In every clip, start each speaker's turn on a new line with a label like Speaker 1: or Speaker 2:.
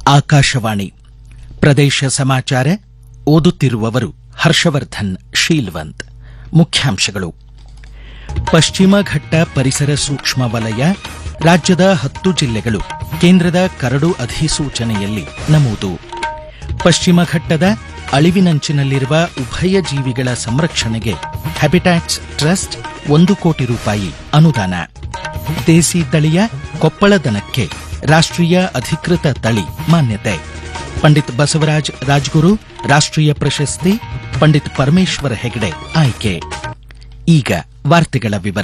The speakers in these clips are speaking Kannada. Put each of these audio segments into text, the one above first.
Speaker 1: ಆಕಾಶವಾಣಿ ಪ್ರದೇಶ ಸಮಾಚಾರ ಓದುತ್ತಿರುವವರು ಹರ್ಷವರ್ಧನ್ ಶೀಲ್ವಂತ್ ಮುಖ್ಯಾಂಶಗಳು ಪಶ್ಚಿಮ ಘಟ್ಟ ಪರಿಸರ ಸೂಕ್ಷ್ಮ ವಲಯ ರಾಜ್ಯದ ಹತ್ತು ಜಿಲ್ಲೆಗಳು ಕೇಂದ್ರದ ಕರಡು ಅಧಿಸೂಚನೆಯಲ್ಲಿ ನಮೂದು ಪಶ್ಚಿಮ ಘಟ್ಟದ ಅಳಿವಿನಂಚಿನಲ್ಲಿರುವ ಉಭಯ ಜೀವಿಗಳ ಸಂರಕ್ಷಣೆಗೆ ಹ್ಯಾಬಿಟ್ಯಾಟ್ಸ್ ಟ್ರಸ್ಟ್ ಒಂದು ಕೋಟಿ ರೂಪಾಯಿ ಅನುದಾನ ದೇಸಿ ತಳಿಯ ಕೊಪ್ಪಳ ದನಕ್ಕೆ ರಾಷ್ಟ್ರೀಯ ಅಧಿಕೃತ ತಳಿ ಮಾನ್ಯತೆ ಪಂಡಿತ್ ಬಸವರಾಜ್ ರಾಜ್ಗುರು ರಾಷ್ಟ್ರೀಯ ಪ್ರಶಸ್ತಿ ಪಂಡಿತ್ ಪರಮೇಶ್ವರ ಹೆಗಡೆ ಆಯ್ಕೆ ಈಗ ವಾರ್ತೆಗಳ ವಿವರ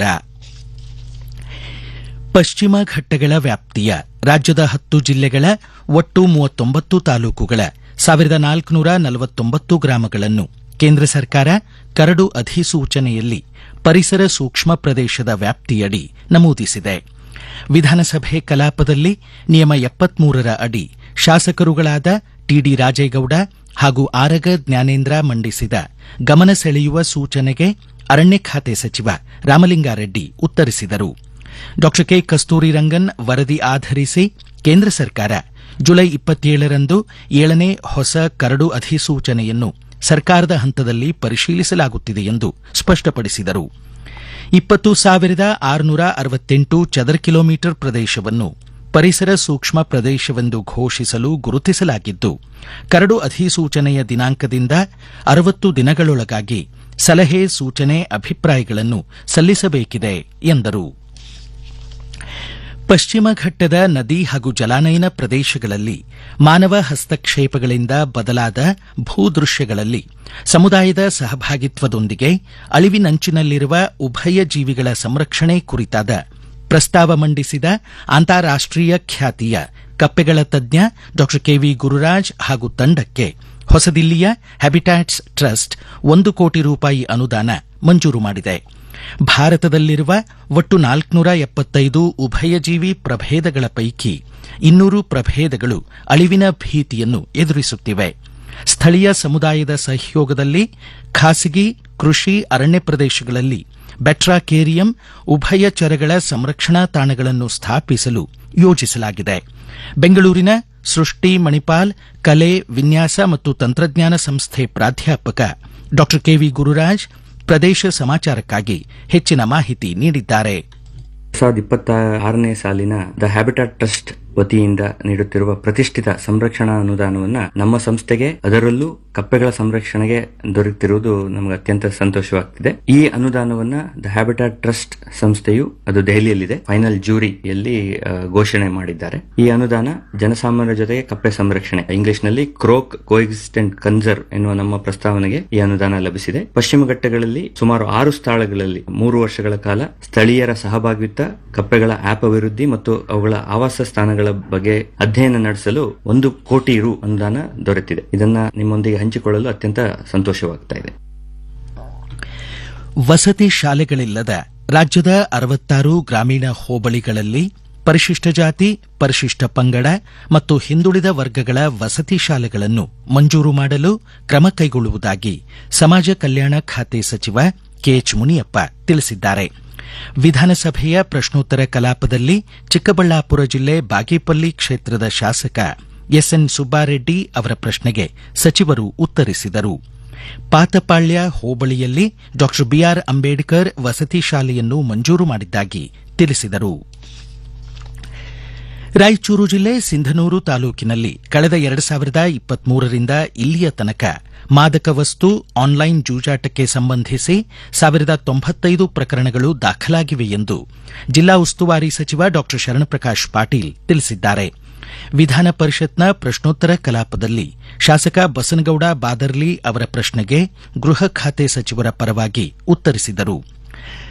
Speaker 1: ಪಶ್ಚಿಮ ಘಟ್ಟಗಳ ವ್ಯಾಪ್ತಿಯ ರಾಜ್ಯದ ಹತ್ತು ಜಿಲ್ಲೆಗಳ ಒಟ್ಟು ಮೂವತ್ತೊಂಬತ್ತು ತಾಲೂಕುಗಳ ಸಾವಿರದ ನಾಲ್ಕುನೂರ ನಲವತ್ತೊಂಬತ್ತು ಗ್ರಾಮಗಳನ್ನು ಕೇಂದ್ರ ಸರ್ಕಾರ ಕರಡು ಅಧಿಸೂಚನೆಯಲ್ಲಿ ಪರಿಸರ ಸೂಕ್ಷ್ಮ ಪ್ರದೇಶದ ವ್ಯಾಪ್ತಿಯಡಿ ನಮೂದಿಸಿದೆ ವಿಧಾನಸಭೆ ಕಲಾಪದಲ್ಲಿ ನಿಯಮ ಎಪ್ಪತ್ಮೂರರ ಅಡಿ ಶಾಸಕರುಗಳಾದ ಟಿಡಿ ರಾಜೇಗೌಡ ಹಾಗೂ ಆರಗ ಜ್ಞಾನೇಂದ್ರ ಮಂಡಿಸಿದ ಗಮನ ಸೆಳೆಯುವ ಸೂಚನೆಗೆ ಅರಣ್ಯ ಖಾತೆ ಸಚಿವ ರಾಮಲಿಂಗಾರೆಡ್ಡಿ ಉತ್ತರಿಸಿದರು ಡಾ ಕೆ ಕಸ್ತೂರಿ ರಂಗನ್ ವರದಿ ಆಧರಿಸಿ ಕೇಂದ್ರ ಸರ್ಕಾರ ಜುಲೈ ಇಪ್ಪತ್ತೇಳರಂದು ಏಳನೇ ಹೊಸ ಕರಡು ಅಧಿಸೂಚನೆಯನ್ನು ಸರ್ಕಾರದ ಹಂತದಲ್ಲಿ ಪರಿಶೀಲಿಸಲಾಗುತ್ತಿದೆ ಎಂದು ಸ್ಪಷ್ಟಪಡಿಸಿದರು ಇಪ್ಪತ್ತು ಸಾವಿರದ ಆರುನೂರ ಅರವತ್ತೆಂಟು ಚದರ ಕಿಲೋಮೀಟರ್ ಪ್ರದೇಶವನ್ನು ಪರಿಸರ ಸೂಕ್ಷ್ಮ ಪ್ರದೇಶವೆಂದು ಘೋಷಿಸಲು ಗುರುತಿಸಲಾಗಿದ್ದು ಕರಡು ಅಧಿಸೂಚನೆಯ ದಿನಾಂಕದಿಂದ ಅರವತ್ತು ದಿನಗಳೊಳಗಾಗಿ ಸಲಹೆ ಸೂಚನೆ ಅಭಿಪ್ರಾಯಗಳನ್ನು ಸಲ್ಲಿಸಬೇಕಿದೆ ಎಂದರು ಪಶ್ಚಿಮ ಘಟ್ಟದ ನದಿ ಹಾಗೂ ಜಲಾನಯನ ಪ್ರದೇಶಗಳಲ್ಲಿ ಮಾನವ ಹಸ್ತಕ್ಷೇಪಗಳಿಂದ ಬದಲಾದ ಭೂದೃಶ್ಯಗಳಲ್ಲಿ ಸಮುದಾಯದ ಸಹಭಾಗಿತ್ವದೊಂದಿಗೆ ಅಳಿವಿನಂಚಿನಲ್ಲಿರುವ ಉಭಯ ಜೀವಿಗಳ ಸಂರಕ್ಷಣೆ ಕುರಿತಾದ ಪ್ರಸ್ತಾವ ಮಂಡಿಸಿದ ಅಂತಾರಾಷ್ಟೀಯ ಖ್ಯಾತಿಯ ಕಪ್ಪೆಗಳ ತಜ್ಞ ಡಾ ಕೆವಿ ಗುರುರಾಜ್ ಹಾಗೂ ತಂಡಕ್ಕೆ ಹೊಸದಿಲ್ಲಿಯ ಹ್ಯಾಬಿಟ್ಯಾಟ್ಸ್ ಟ್ರಸ್ಟ್ ಒಂದು ಕೋಟಿ ರೂಪಾಯಿ ಅನುದಾನ ಮಂಜೂರು ಮಾಡಿದೆ ಭಾರತದಲ್ಲಿರುವ ಒಟ್ಟು ನಾಲ್ಕುನೂರ ಎಪ್ಪತ್ತೈದು ಉಭಯಜೀವಿ ಪ್ರಭೇದಗಳ ಪೈಕಿ ಇನ್ನೂರು ಪ್ರಭೇದಗಳು ಅಳಿವಿನ ಭೀತಿಯನ್ನು ಎದುರಿಸುತ್ತಿವೆ ಸ್ಥಳೀಯ ಸಮುದಾಯದ ಸಹಯೋಗದಲ್ಲಿ ಖಾಸಗಿ ಕೃಷಿ ಅರಣ್ಯ ಪ್ರದೇಶಗಳಲ್ಲಿ ಬೆಟ್ರಾಕೇರಿಯಂ ಉಭಯಚರಗಳ ಸಂರಕ್ಷಣಾ ತಾಣಗಳನ್ನು ಸ್ಥಾಪಿಸಲು ಯೋಜಿಸಲಾಗಿದೆ ಬೆಂಗಳೂರಿನ ಸೃಷ್ಟಿ ಮಣಿಪಾಲ್ ಕಲೆ ವಿನ್ಯಾಸ ಮತ್ತು ತಂತ್ರಜ್ಞಾನ ಸಂಸ್ಥೆ ಪ್ರಾಧ್ಯಾಪಕ ಡಾ ಕೆವಿ ಗುರುರಾಜ್ ಪ್ರದೇಶ ಸಮಾಚಾರಕ್ಕಾಗಿ ಹೆಚ್ಚಿನ ಮಾಹಿತಿ ನೀಡಿದ್ದಾರೆ
Speaker 2: ಸಾವಿರದ ಇಪ್ಪತ್ತ ಆರನೇ ಸಾಲಿನ ದ ಹ್ಯಾಬಿಟಾಟ್ ಟ್ರಸ್ಟ್ ವತಿಯಿಂದ ನೀಡುತ್ತಿರುವ ಪ್ರತಿಷ್ಠಿತ ಸಂರಕ್ಷಣಾ ಅನುದಾನವನ್ನ ನಮ್ಮ ಸಂಸ್ಥೆಗೆ ಅದರಲ್ಲೂ ಕಪ್ಪೆಗಳ ಸಂರಕ್ಷಣೆಗೆ ದೊರೆತಿರುವುದು ನಮಗೆ ಅತ್ಯಂತ ಸಂತೋಷವಾಗ್ತಿದೆ ಈ ಅನುದಾನವನ್ನ ದ ಹ್ಯಾಬಿಟಾಟ್ ಟ್ರಸ್ಟ್ ಸಂಸ್ಥೆಯು ಅದು ದೆಹಲಿಯಲ್ಲಿದೆ ಫೈನಲ್ ಜೂರಿಯಲ್ಲಿ ಆ, ಘೋಷಣೆ ಮಾಡಿದ್ದಾರೆ ಈ ಅನುದಾನ ಜನಸಾಮಾನ್ಯರ ಜೊತೆಗೆ ಕಪ್ಪೆ ಸಂರಕ್ಷಣೆ ಇಂಗ್ಲಿಷ್ ನಲ್ಲಿ ಕ್ರೋಕ್ ಕೋಎಕ್ಸಿಸ್ಟೆಂಟ್ ಕನ್ಸರ್ವ್ ಎನ್ನುವ ನಮ್ಮ ಪ್ರಸ್ತಾವನೆಗೆ ಈ ಅನುದಾನ ಲಭಿಸಿದೆ ಪಶ್ಚಿಮ ಘಟ್ಟಗಳಲ್ಲಿ ಸುಮಾರು ಆರು ಸ್ಥಳಗಳಲ್ಲಿ ಮೂರು ವರ್ಷಗಳ ಕಾಲ ಸ್ಥಳೀಯರ ಸಹಭಾಗಿತ್ವ ಕಪ್ಪೆಗಳ ಆಪ್ ಅಭಿವೃದ್ಧಿ ಮತ್ತು ಅವುಗಳ ಆವಾಸ ಸ್ಥಾನಗಳ ಬಗ್ಗೆ ಅಧ್ಯಯನ ನಡೆಸಲು ಒಂದು ಕೋಟಿ ರು ಅನುದಾನ ದೊರೆತಿದೆ ಇದನ್ನ ನಿಮ್ಮೊಂದಿಗೆ ಹಂಚಿಕೊಳ್ಳಲು ಅತ್ಯಂತ ಸಂತೋಷವಾಗ್ತಾ ಇದೆ
Speaker 1: ವಸತಿ ಶಾಲೆಗಳಿಲ್ಲದ ರಾಜ್ಯದ ಅರವತ್ತಾರು ಗ್ರಾಮೀಣ ಹೋಬಳಿಗಳಲ್ಲಿ ಪರಿಶಿಷ್ಟ ಜಾತಿ ಪರಿಶಿಷ್ಟ ಪಂಗಡ ಮತ್ತು ಹಿಂದುಳಿದ ವರ್ಗಗಳ ವಸತಿ ಶಾಲೆಗಳನ್ನು ಮಂಜೂರು ಮಾಡಲು ಕ್ರಮ ಕೈಗೊಳ್ಳುವುದಾಗಿ ಸಮಾಜ ಕಲ್ಯಾಣ ಖಾತೆ ಸಚಿವ ಕೆಎಚ್ ಮುನಿಯಪ್ಪ ತಿಳಿಸಿದ್ದಾರೆ ವಿಧಾನಸಭೆಯ ಪ್ರಶ್ನೋತ್ತರ ಕಲಾಪದಲ್ಲಿ ಚಿಕ್ಕಬಳ್ಳಾಪುರ ಜಿಲ್ಲೆ ಬಾಗೇಪಲ್ಲಿ ಕ್ಷೇತ್ರದ ಶಾಸಕ ಎಸ್ಎನ್ ಸುಬ್ಬಾರೆಡ್ಡಿ ಅವರ ಪ್ರಶ್ನೆಗೆ ಸಚಿವರು ಉತ್ತರಿಸಿದರು ಪಾತಪಾಳ್ಯ ಹೋಬಳಿಯಲ್ಲಿ ಡಾ ಬಿಆರ್ ಅಂಬೇಡ್ಕರ್ ವಸತಿ ಶಾಲೆಯನ್ನು ಮಂಜೂರು ಮಾಡಿದ್ದಾಗಿ ತಿಳಿಸಿದರು ರಾಯಚೂರು ಜಿಲ್ಲೆ ಸಿಂಧನೂರು ತಾಲೂಕಿನಲ್ಲಿ ಕಳೆದ ಎರಡು ಸಾವಿರದ ಇಪ್ಪತ್ಮೂರರಿಂದ ಇಲ್ಲಿಯ ತನಕ ಮಾದಕ ವಸ್ತು ಆನ್ಲೈನ್ ಜೂಜಾಟಕ್ಕೆ ಸಂಬಂಧಿಸಿ ಸಾವಿರದ ತೊಂಬತ್ತೈದು ಪ್ರಕರಣಗಳು ದಾಖಲಾಗಿವೆ ಎಂದು ಜಿಲ್ಲಾ ಉಸ್ತುವಾರಿ ಸಚಿವ ಡಾ ಶರಣಪ್ರಕಾಶ್ ಪಾಟೀಲ್ ತಿಳಿಸಿದ್ದಾರೆ ವಿಧಾನ ಪರಿಷತ್ನ ಪ್ರಶ್ನೋತ್ತರ ಕಲಾಪದಲ್ಲಿ ಶಾಸಕ ಬಸನಗೌಡ ಬಾದರ್ಲಿ ಅವರ ಪ್ರಶ್ನೆಗೆ ಗೃಹ ಖಾತೆ ಸಚಿವರ ಪರವಾಗಿ ಉತ್ತರಿಸಿದರು